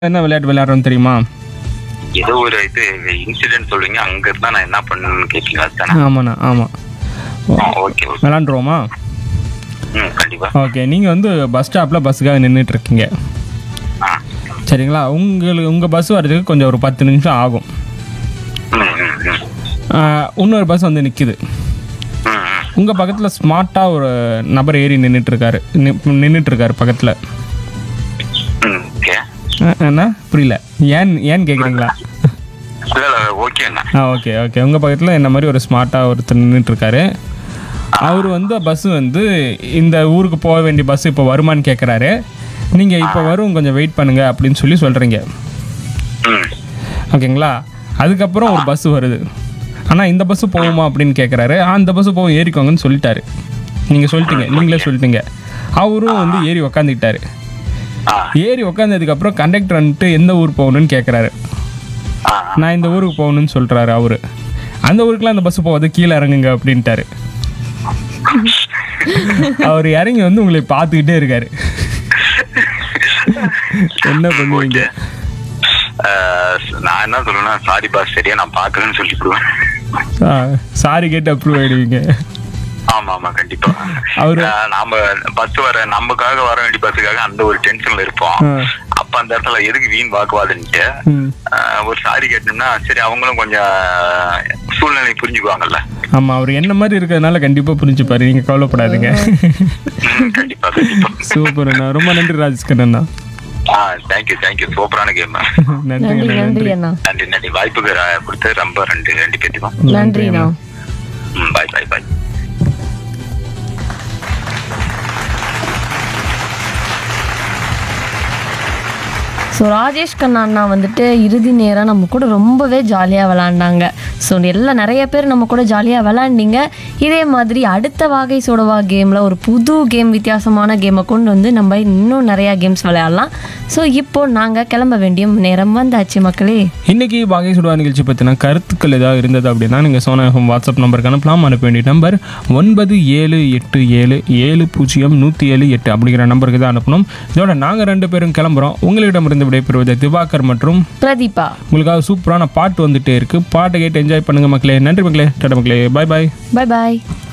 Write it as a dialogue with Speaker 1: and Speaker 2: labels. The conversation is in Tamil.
Speaker 1: என்ன விளையாட்டு விளையாடுறோம் தெரியுமா
Speaker 2: ஏதோ ஒரு இது இன்சிடென்ட் சொல்றீங்க அங்க இருந்தா நான் என்ன பண்ணணும்னு கேட்பீங்க அதுதானே
Speaker 1: ஆமாண்ணா ஆமாம்
Speaker 2: ஓகே ஓகே
Speaker 1: விளாண்டுருவோமா
Speaker 2: ம் கண்டிப்பா
Speaker 1: ஓகே நீங்கள் வந்து பஸ் ஸ்டாப்பில் பஸ்ஸுக்காக நின்றுட்டு இருக்கீங்க
Speaker 2: ஆ
Speaker 1: சரிங்களா உங்களுக்கு உங்கள் பஸ் வர்றதுக்கு கொஞ்சம் ஒரு பத்து நிமிஷம் ஆகும்
Speaker 2: ம் ம் ம்
Speaker 1: ஆஹ், இன்னொரு பஸ் வந்து நிற்கிது
Speaker 2: ம் ம்
Speaker 1: உங்கள் பக்கத்தில் ஸ்மார்ட்டாக ஒரு நபர் ஏறி நின்றுட்டு இருக்காரு நின்றுட்டு இருக்காரு பக்கத்தில்
Speaker 2: ம் ஓகே
Speaker 1: என்ன புரியல ஏன் ஏன் கேட்குறீங்களா
Speaker 2: இல்ல இல்ல ஓகேண்ணா
Speaker 1: ஆ ஓகே ஓகே உங்கள் பக்கத்தில் என்ன மாதிரி ஒரு ஸ்மார்ட்டாக ஒருத்தர் நின்றுட்டு இருக்காரு அவர் வந்து பஸ்ஸு வந்து இந்த ஊருக்கு போக வேண்டிய பஸ் இப்போ வருமான்னு கேட்குறாரு நீங்கள் இப்போ வரும் கொஞ்சம் வெயிட் பண்ணுங்க அப்படின்னு சொல்லி சொல்கிறீங்க
Speaker 2: ம்
Speaker 1: ஓகேங்களா அதுக்கப்புறம் ஒரு பஸ் வருது ஆனால் இந்த பஸ்ஸு போகுமா அப்படின்னு கேட்குறாரு ஆ இந்த பஸ்ஸு போகும் ஏறிக்கோங்கன்னு சொல்லிட்டாரு நீங்கள் சொல்லிட்டீங்க நீங்களே சொல்லிட்டீங்க அவரும் வந்து ஏறி உக்காந்துக்கிட்டாரு
Speaker 2: ஆ
Speaker 1: ஏறி உக்காந்ததுக்கப்புறம் கண்டக்டர் வந்துட்டு எந்த ஊர் போகணும்னு கேட்குறாரு
Speaker 2: ஆ
Speaker 1: நான் இந்த ஊருக்கு போகணும்னு சொல்கிறாரு அவரு அந்த ஊருக்குலாம் அந்த பஸ் போகாது கீழே இறங்குங்க அப்படின்ட்டாரு அவர் இறங்கி வந்து உங்களை பார்த்துக்கிட்டே இருக்காரு என்ன பண்ணுவீங்க
Speaker 2: அஹ், நான் என்ன சொல்லுவேன்னா சாரி பாஸ் சரியா நான் பாக்குறேன்னு சொல்லிவிடுவேன்
Speaker 1: சாரி கேட்டு அப்ரூவ் ஆகிடுவீங்க
Speaker 2: ஆமா ஆமா கண்டிப்பா
Speaker 1: அவரு
Speaker 2: அஹ், நாம பஸ் வர நமக்காக வர வேண்டிய பஸ்ஸுக்காக அந்த ஒரு டென்ஷன்ல இருப்போம்
Speaker 1: ஆ.
Speaker 2: அப்ப அந்த இடத்துல எதுக்கு வீண் வாக்குவாதன்ட்டு
Speaker 1: ம்
Speaker 2: அஹ், ஒரு சாரி கேட்டோம்னா சரி அவங்களும் கொஞ்சம் சூழ்நிலை புரிஞ்சுக்குவாங்கல்ல
Speaker 1: ஆமாம் அவர் என்ன மாதிரி இருக்கிறதுனால கண்டிப்பாக புரிஞ்சுப்பாரு நீங்கள் கவலைப்படாதீங்க
Speaker 2: ம், கண்டிப்பா கண்டிப்பா
Speaker 1: சூப்பர் அண்ணா ரொம்ப நன்றி ராஜேஷ்கர் அண்ணா
Speaker 2: ஆ தேங்க்யூ தேங்க்யூ சூப்பரான கேம்
Speaker 1: நன்றி
Speaker 3: நன்றி
Speaker 1: அண்ணா
Speaker 3: நன்றி
Speaker 1: நன்றி
Speaker 3: அண்ணா
Speaker 2: நன்றி நன்றி வாய்ப்புக்கு அஹ், கொடுத்து ரொம்ப ரெண்டு ரெண்டு பேத்துக்கும்
Speaker 3: நன்றிண்ணா
Speaker 2: ம் பாய் பாய் பாய்
Speaker 3: ஸோ ராஜேஷ் கண்ணா அண்ணா வந்துட்டு இறுதி நேரம் நம்ம கூட ரொம்பவே ஜாலியாக விளாண்டாங்க ஸோ எல்லாம் நிறைய பேர் நம்ம கூட ஜாலியாக விளாண்டிங்க இதே மாதிரி அடுத்த வாகை சோடவா கேமில் ஒரு புது கேம் வித்தியாசமான கேமை கொண்டு வந்து நம்ம இன்னும் நிறையா கேம்ஸ் விளையாடலாம் ஸோ இப்போ நாங்கள் கிளம்ப வேண்டிய நேரம் வந்தாச்சு மக்களே
Speaker 1: இன்னைக்கு பாகை சுடுவா நிகழ்ச்சி பற்றின கருத்துக்கள் ஏதாவது இருந்தது அப்படின்னா நீங்கள் சோனா எஃப்எம் வாட்ஸ்அப் நம்பருக்கு அனுப்பலாம் அனுப்ப வேண்டிய நம்பர் ஒன்பது ஏழு எட்டு ஏழு ஏழு பூஜ்ஜியம் நூற்றி ஏழு எட்டு அப்படிங்கிற நம்பருக்கு தான் அனுப்பணும் இதோட நாங்கள் ரெண்டு பேரும் கிளம்புறோம் உங்களிடமிருந்து விடைபெறுவது திவாகர் மற்றும்
Speaker 3: பிரதீபா
Speaker 1: உங்களுக்காக சூப்பரான பாட்டு வந்துட்டே இருக்கு பாட்டை கேட்டு என்ஜாய் பண்ணுங்க மக்களே நன்றி மக்களே டாடா மக்களே பாய் பாய்
Speaker 3: பை பாய்